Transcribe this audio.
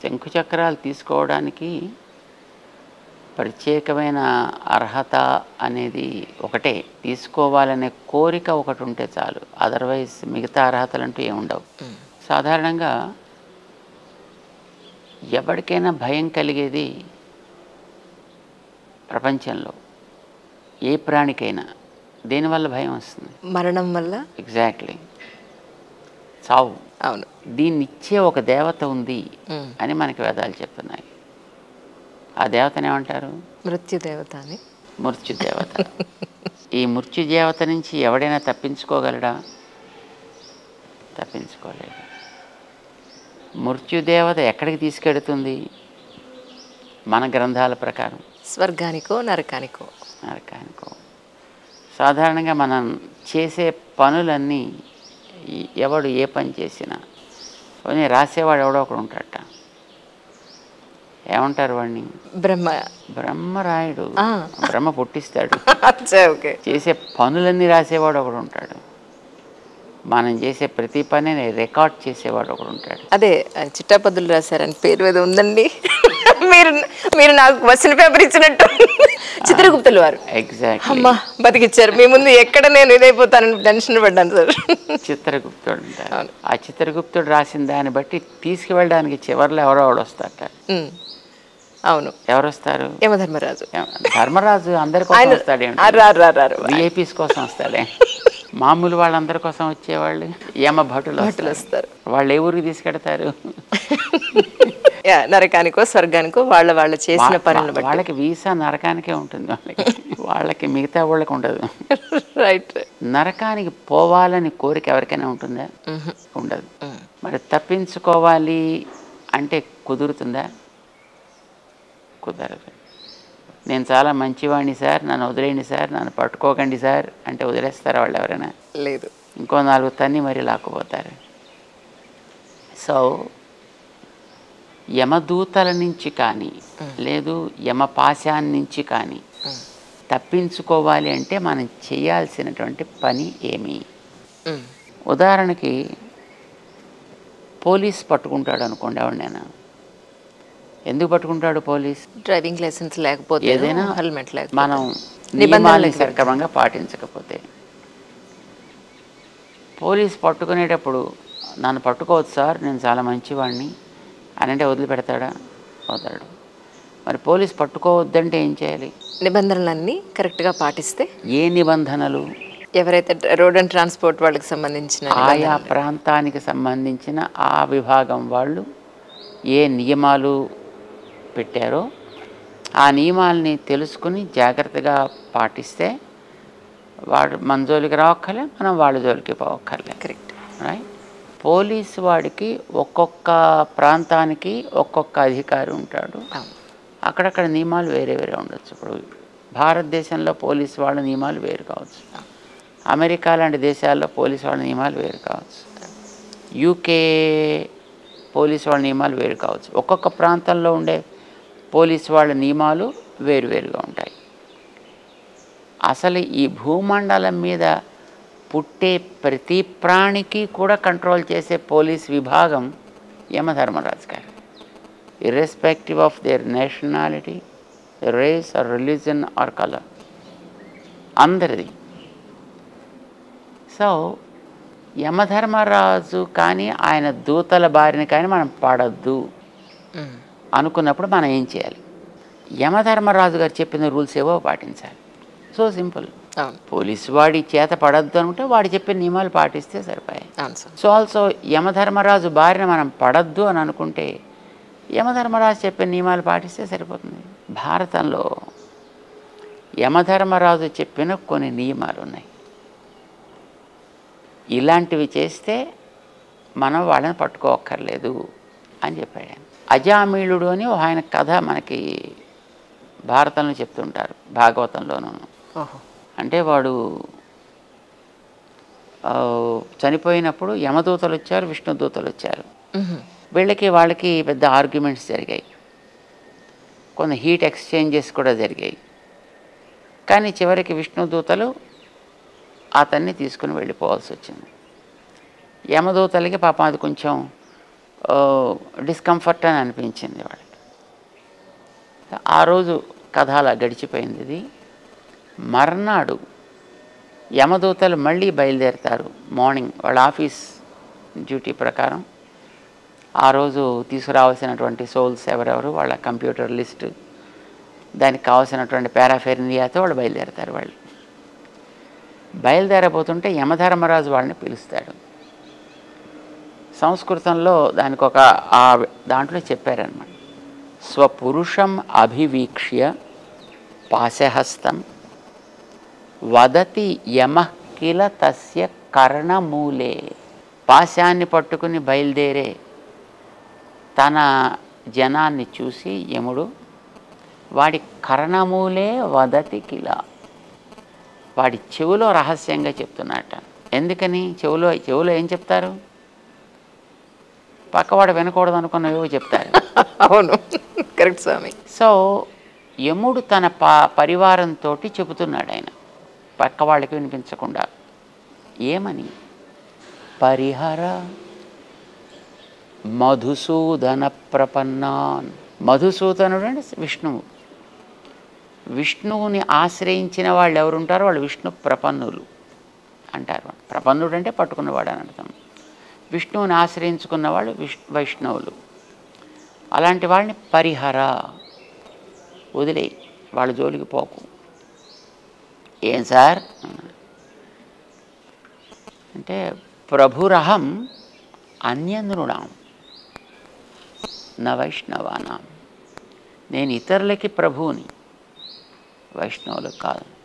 శంకు చక్రాలు తీసుకోవడానికి ప్రత్యేకమైన అర్హత అనేది ఒకటే తీసుకోవాలనే కోరిక ఒకటి ఉంటే చాలు అదర్వైజ్ మిగతా అర్హతలు అంటూ ఏముండవు సాధారణంగా ఎవరికైనా భయం కలిగేది ప్రపంచంలో ఏ ప్రాణికైనా దేనివల్ల భయం వస్తుంది మరణం వల్ల ఎగ్జాక్ట్లీ చావు అవును దీన్ని ఇచ్చే ఒక దేవత ఉంది మ్మ్. అని మనకి వేదాలు చెప్తున్నాయి ఆ దేవతని ఏమంటారు మృత్యుదేవత అని మృత్యు దేవత ఈ మృత్యు దేవత నుంచి ఎవడైనా తప్పించుకోగలడా తప్పించుకోలేడు మృత్యుదేవత ఎక్కడికి తీసుకెడుతుంది మన గ్రంథాల ప్రకారం స్వర్గానికో నరకానికో నరకానికో సాధారణంగా మనం చేసే పనులన్నీ ఈ- ఎవడు ఏ పని చేసినా పోనీ రాసేవాడు ఎవడో ఒకడు ఉంటాడట ఏమంటారు వాడిని బ్రహ్మ బ్రహ్మరాయుడు ఆ. బ్రహ్మ పుట్టిస్తాడు అచ్చా ఓకే చేసే పనులన్నీ రాసేవాడు ఒకడు ఉంటాడు మనం చేసే ప్రతి పనిని రికార్డ్ చేసేవాడు ఒకడు ఉంటాడు అదే ఆ, చిట్టాపద్దులు రాశారని పేరు ఏదో ఉందండి మీరు మీరు నాకు క్వశ్చన్ పేపర్ ఇచ్చినట్టు చిత్రగుప్తులు వారు ఎగ్జాక్ట్లీ అమ్మా బతికిచ్చారు మీ ముందు ఎక్కడ నేను ఇదైపోతానని టెన్షన్ పడ్డాను సార్ చిత్రగుప్తుడు ఉంటాడు అవును. ఆ చిత్రగుప్తుడు రాసిన దాన్ని బట్టి తీసుకువెళ్ళడానికి చివరిలో ఎవరో ఒకడు వస్తారట ఉమ్, అవును ఎవరు వస్తారు యమధర్మరాజు ధర్మరాజు అందరి కోసం ఆయన వస్తాడేమిటి ఆ, రారు రారు రారు విఐపీస్ కోసం వస్తాడే మామూలు వాళ్ళందరి కోసం వచ్చేవాళ్ళు యమ భటులు భటులు వస్తారు. వస్తారు వాళ్ళు ఏ ఊరికి తీసుకెడతారు యా, నరకానికో స్వర్గానికో వాళ్ళ వాళ్ళు చేసిన వా- పనులను బట్టి వాళ్ళకి వీసా నరకానికే ఉంటుంది వాళ్ళకి వాళ్ళకి మిగతా వాళ్ళకి ఉండదు రైట్ నరకానికి పోవాలని కోరిక ఎవరికైనా ఉంటుందా ఉండదు మరి తప్పించుకోవాలి అంటే కుదురుతుందా కుదరదు నేను చాలా మంచివాడిని సార్ నన్ను వదిలేయండి సార్ నన్ను పట్టుకోకండి సార్ అంటే వదిలేస్తారా వాళ్ళు ఎవరైనా లేదు ఇంకో నాలుగు తన్ని మరి లాక్కుపోతారు సో యమదూతల నుంచి కానీ లేదు యమపాశాన్ నుంచి కానీ తప్పించుకోవాలి అంటే మనం చేయాల్సినటువంటి పని ఏమి ఉమ్, ఉదాహరణకి పోలీస్ పట్టుకుంటాడు అనుకోండి ఎవరినైనా ఎందుకు పట్టుకుంటాడు పోలీస్ డ్రైవింగ్ లైసెన్స్ లేకపోతే ఏదైనా హెల్మెట్ లేకపోతే మనం నిబంధనలకు నియమాల్ని సక్రమంగా పాటించకపోతే పోలీస్ పట్టుకునేటప్పుడు నన్ను పట్టుకోవచ్చు సార్ నేను చాలా మంచివాడిని అని అంటే వదిలిపెడతాడా వదలడు మరి పోలీస్ పట్టుకోవద్దంటే ఏం చేయాలి నిబంధనలన్నీ కరెక్ట్గా పాటిస్తే ఏ నిబంధనలు ఎవరైతే రోడ్ అండ్ ట్రాన్స్పోర్ట్ వాళ్ళకి సంబంధించిన ఆయా నిబంధనలు- ప్రాంతానికి సంబంధించిన ఆ విభాగం వాళ్ళు ఏ నియమాలు పెట్టారో ఆ నియమాల్ని తెలుసుకుని జాగ్రత్తగా పాటిస్తే వాడు మన జోలికి రావక్కర్లే మనం వాళ్ళ జోలికి పోవక్కర్లే కరెక్ట్ రైట్ పోలీసు వాడికి ఒక్కొక్క ప్రాంతానికి ఒక్కొక్క అధికారి ఉంటాడు అవును అక్కడక్కడ నియమాలు వేరే వేరే ఉండొచ్చు ఇప్పుడు భారతదేశంలో పోలీసు వాళ్ళ నియమాలు వేరు కావచ్చు అమెరికా లాంటి దేశాల్లో పోలీసు వాళ్ళ నియమాలు వేరు కావచ్చు యూకే పోలీసు వాళ్ళ నియమాలు వేరు కావచ్చు ఒక్కొక్క ప్రాంతంలో ఉండే పోలీసు వాళ్ళ నియమాలు వేరువేరుగా ఉంటాయి అసలు ఈ భూమండలం మీద పుట్టే ప్రతి ప్రాణికి కూడా కంట్రోల్ చేసే పోలీస్ విభాగం యమధర్మరాజు గారు irrespective of their nationality, race or religion or color. అందరిది సో యమధర్మరాజు కానీ ఆయన దూతల బారిన కానీ మనం పడద్దు ఉమ్, అనుకున్నప్పుడు మనం ఏం చేయాలి యమధర్మరాజు గారు చెప్పిన రూల్స్ ఏవో పాటించాలి సో సింపుల్ అవును పోలీసు వాడి చేత పడద్దు అనుకుంటే వాడు చెప్పిన నియమాలు పాటిస్తే సరిపోయాయి అవును సార్ సో ఆల్సో యమధర్మరాజు బారిన మనం పడద్దు అని అనుకుంటే యమధర్మరాజు చెప్పిన నియమాలు పాటిస్తే సరిపోతుంది భారతంలో యమధర్మరాజు చెప్పిన కొన్ని నియమాలు ఉన్నాయి ఇలాంటివి చేస్తే మనం వాళ్ళని పట్టుకోక్కర్లేదు అని చెప్పాడు ఆయన. అజామీళుడు అని ఒక ఆయన కథ మనకి భారతంలో చెప్తుంటారు భాగవతంలోనూ ఓహో అంటే వాడు ఆ, చనిపోయినప్పుడు యమదూతలు వచ్చారు విష్ణుదూతలు వచ్చారు ఉహు, వీళ్ళకి వాళ్ళకి పెద్ద ఆర్గ్యుమెంట్స్ జరిగాయి కొన్ని హీట్ ఎక్స్చేంజెస్ కూడా జరిగాయి కానీ చివరికి విష్ణుదూతలు అతన్ని తీసుకుని వెళ్ళిపోవాల్సి వచ్చింది యమదూతలకి పాపం అది కొంచెం డిస్కంఫర్ట్ అని అనిపించింది వాళ్ళకి ఆ రోజు కథ అలా గడిచిపోయింది ఇది మర్నాడు యమదూతలు మళ్ళీ బయలుదేరుతారు మార్నింగ్ వాళ్ళ ఆఫీస్ డ్యూటీ ప్రకారం ఆ రోజు తీసుకురావాల్సినటువంటి సోల్స్ ఎవరెవరు వాళ్ళ కంప్యూటర్ లిస్ట్ దానికి కావాల్సినటువంటి పారాఫెర్నియాతో వాళ్ళు బయలుదేరతారు వాళ్ళు బయలుదేరబోతుంటే యమధర్మరాజు వాళ్ళని పిలుస్తాడు సంస్కృతంలో దానికి ఒక ఆ దాంట్లో చెప్పారనమాట స్వపురుషం అభివీక్ష్య పాశహస్తం వదతి యమ కిల తస్య కర్ణమూలే పాశాన్ని పట్టుకుని బయలుదేరే తన జనాన్ని చూసి యముడు వాడి కర్ణమూలే వదతి కిల వాడి చెవులో రహస్యంగా చెప్తున్నట్ట ఎందుకని చెవులో చెవులో ఏం చెప్తారు పక్కవాడు వినకూడదు అనుకున్నవేవో చెప్తారు అవును కరెక్ట్ స్వామి సో యముడు తన ప పరివారంతో చెబుతున్నాడు ఆయన పక్క వాళ్ళకి వినిపించకుండా ఏమని పరిహర మధుసూదన ప్రపన్నాన్ మధుసూదనుడు అంటే విష్ణువు విష్ణువుని ఆశ్రయించిన వాళ్ళు ఎవరుంటారో వాళ్ళు విష్ణు ప్రపన్నులు అంటారు ప్రపన్నుడు అంటే పట్టుకున్నవాడు అని అర్థం విష్ణువుని ఆశ్రయించుకున్న వాళ్ళు విష్ వైష్ణవులు అలాంటి వాళ్ళని పరిహర వదిలేయి వాళ్ళ జోలికి పోకు ఏం సార్ అంటే ప్రభురహం అన్యనృణాం నా వైష్ణవానాం నేను ఇతరులకి ప్రభువుని వైష్ణవులకు కాదు